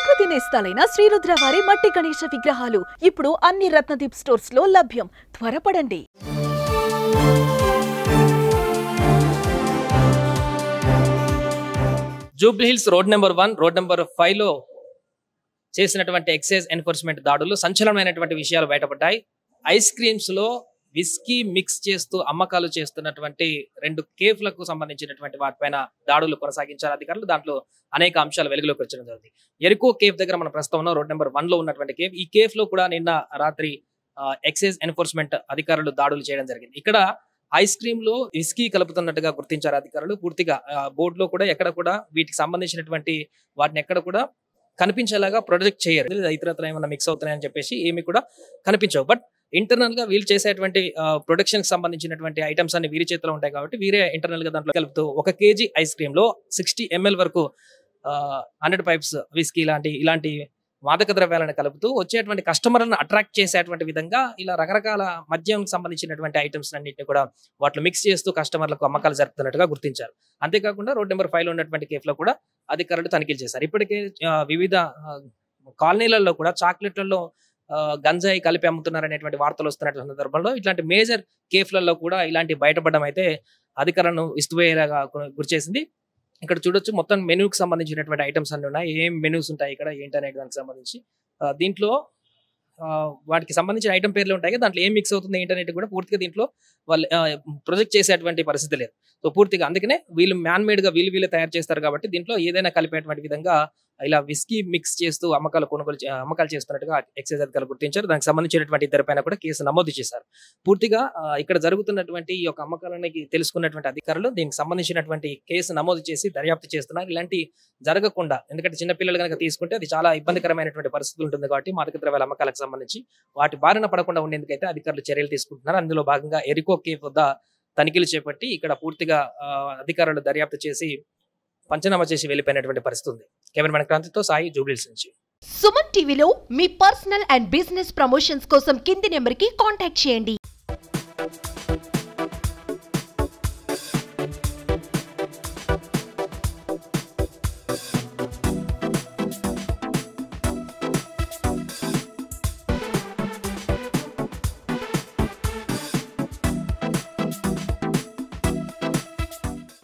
ప్రకృతి నేస్తాలైన శ్రీరుద్ర వారి మట్టి గణేశ విగ్రహాలు ఇప్పుడు అన్ని రత్నదీప్ స్టోర్స్ లో లభ్యం త్వరపడండి Jubilee Hills road number one road number five లో చేసినటువంటి ఎక్సైజ్ ఎన్ఫోర్స్మెంట్ దాడులు సంచలనమైనటువంటి విషయాలు బయటపడ్డాయి ఐస్ క్రీమ్స్ లో విస్కీ మిక్స్ చేస్తూ అమ్మకాలు చేస్తున్నటువంటి రెండు కేఫ్లకు సంబంధించినటువంటి వాటిపైన దాడులు కొనసాగించారు అధికారులు దాంట్లో అనేక అంశాలు వెలుగులోకి వచ్చడం జరిగింది ఎరుకో కేఫ్ దగ్గర మన ప్రస్తుతం ఉన్న రోడ్ నెంబర్ వన్ లో ఉన్నటువంటి కేఫ్ ఈ కేఫ్ లో కూడా నిన్న రాత్రి ఎక్సైజ్ ఎన్ఫోర్స్మెంట్ అధికారులు దాడులు చేయడం జరిగింది ఇక్కడ ఐస్ క్రీమ్ లో విస్కీ కలుపుతున్నట్టుగా గుర్తించారు అధికారులు పూర్తిగా బోర్డు లో కూడా ఎక్కడ కూడా వీటికి సంబంధించినటువంటి వాటిని ఎక్కడ కూడా కనిపించేలాగా ప్రొజెక్ట్ చేయరు లేదా ఇతరత్ర ఏమైనా మిక్స్ అవుతున్నాయని చెప్పేసి ఏమి కూడా కనిపించవు బట్ ఇంటర్నల్ గా వీళ్ళు చేసేటువంటి ప్రొడక్షన్ కి సంబంధించినటువంటి ఐటమ్స్ అన్ని వీరి చేతిలో ఉంటాయి కాబట్టి వీరే ఇంటర్నల్ గా దాంట్లో కలుపుతూ ఒక కేజీ ఐస్ క్రీమ్ లో సిక్స్టీ ఎంఎల్ వరకు హండ్రెడ్ పైప్స్ విస్కీ ఇలాంటి ఇలాంటి మాదక ద్రవ్యాలను కలుపుతూ వచ్చేటువంటి కస్టమర్లను అట్రాక్ట్ చేసేటువంటి విధంగా ఇలా రకరకాల మద్యం సంబంధించినటువంటి ఐటమ్స్ అన్నింటిని కూడా వాటిలో మిక్స్ చేస్తూ కస్టమర్లకు అమ్మకాలు జరుపుతున్నట్టుగా గుర్తించారు అంతేకాకుండా రోడ్ నెంబర్ ఫైవ్ లో ఉన్నటువంటి కేఫ్ లో కూడా అధికారులు తనిఖీలు చేశారు ఇప్పటికే ఆ, వివిధ ఆ, కాలనీలలో కూడా చాక్లెట్లలో ఆ, గంజాయి కలిపి అమ్ముతున్నారనేటువంటి వార్తలు వస్తున్నటువంటి సందర్భంలో ఇట్లాంటి మేజర్ కేఫ్లలో కూడా ఇలాంటి బయటపడడం అయితే అధికారులను ఇస్తువేలాగా గురిచేసింది ఇక్కడ చూడొచ్చు మొత్తం మెనూకి సంబంధించినటువంటి ఐటమ్స్ అన్ని ఉన్నాయి ఏం మెనూస్ ఉంటాయి ఇక్కడ ఏంటనే దానికి సంబంధించి ఆ, దీంట్లో ఆ, వాటికి సంబంధించిన ఐటమ్ పేర్లు ఉంటాయి కదా, దాంట్లో ఏం మిక్స్ అవుతుంది ఏంటనేది కూడా పూర్తిగా దీంట్లో వాళ్ళు ప్రొజెక్ట్ చేసేటువంటి పరిస్థితి లేదు సో పూర్తిగా అందుకనే వీళ్ళు మ్యాన్ మేడ్ గా వీళ్ళు వీళ్ళు తయారు చేస్తారు కాబట్టి దీంట్లో ఏదైనా కలిపేటువంటి విధంగా ఇలా విస్కీ మిక్స్ చేస్తూ అమ్మకాలు కొనుగోలు చే- అమ్మకాలు చేస్తున్నట్టుగా ఎక్సైజ్ అధికారులు గుర్తించారు దానికి సంబంధించినటువంటి ఇద్దరి పైన కూడా కేసు నమోదు చేశారు పూర్తిగా ఆ, ఇక్కడ జరుగుతున్నటువంటి ఈ యొక్క అమ్మకాలకి తెలుసుకున్నటువంటి అధికారులు దీనికి సంబంధించినటువంటి కేసు నమోదు చేసి దర్యాప్తు చేస్తున్నారు ఇలాంటి జరగకుండా ఎందుకంటే చిన్నపిల్లలు కనుక తీసుకుంటే అది చాలా ఇబ్బందికరమైనటువంటి పరిస్థితులు ఉంటుంది కాబట్టి మాదక ద్రవ్యాల అమ్మకాలకు సంబంధించి వాటి బారిన పడకుండా ఉండేందుకైతే అధికారులు చర్యలు తీసుకుంటున్నారు అందులో భాగంగా ఎరికో కేఫ్ వద్ద తనిఖీలు చేపట్టి ఇక్కడ పూర్తిగా ఆ, అధికారులు దర్యాప్తు చేసి పంచనామా చేసి వెళ్ళిపోయినటువంటి పరిస్థితి ఉంది కెమెరామెన్ క్రాంతితో సాయి జూబ్లీస్ నుంచి సుమన్ టీవీలో మీ పర్సనల్ అండ్ బిజినెస్ ప్రమోషన్స్ కోసం కింది నెంబర్కి కాంటాక్ట్ చేయండి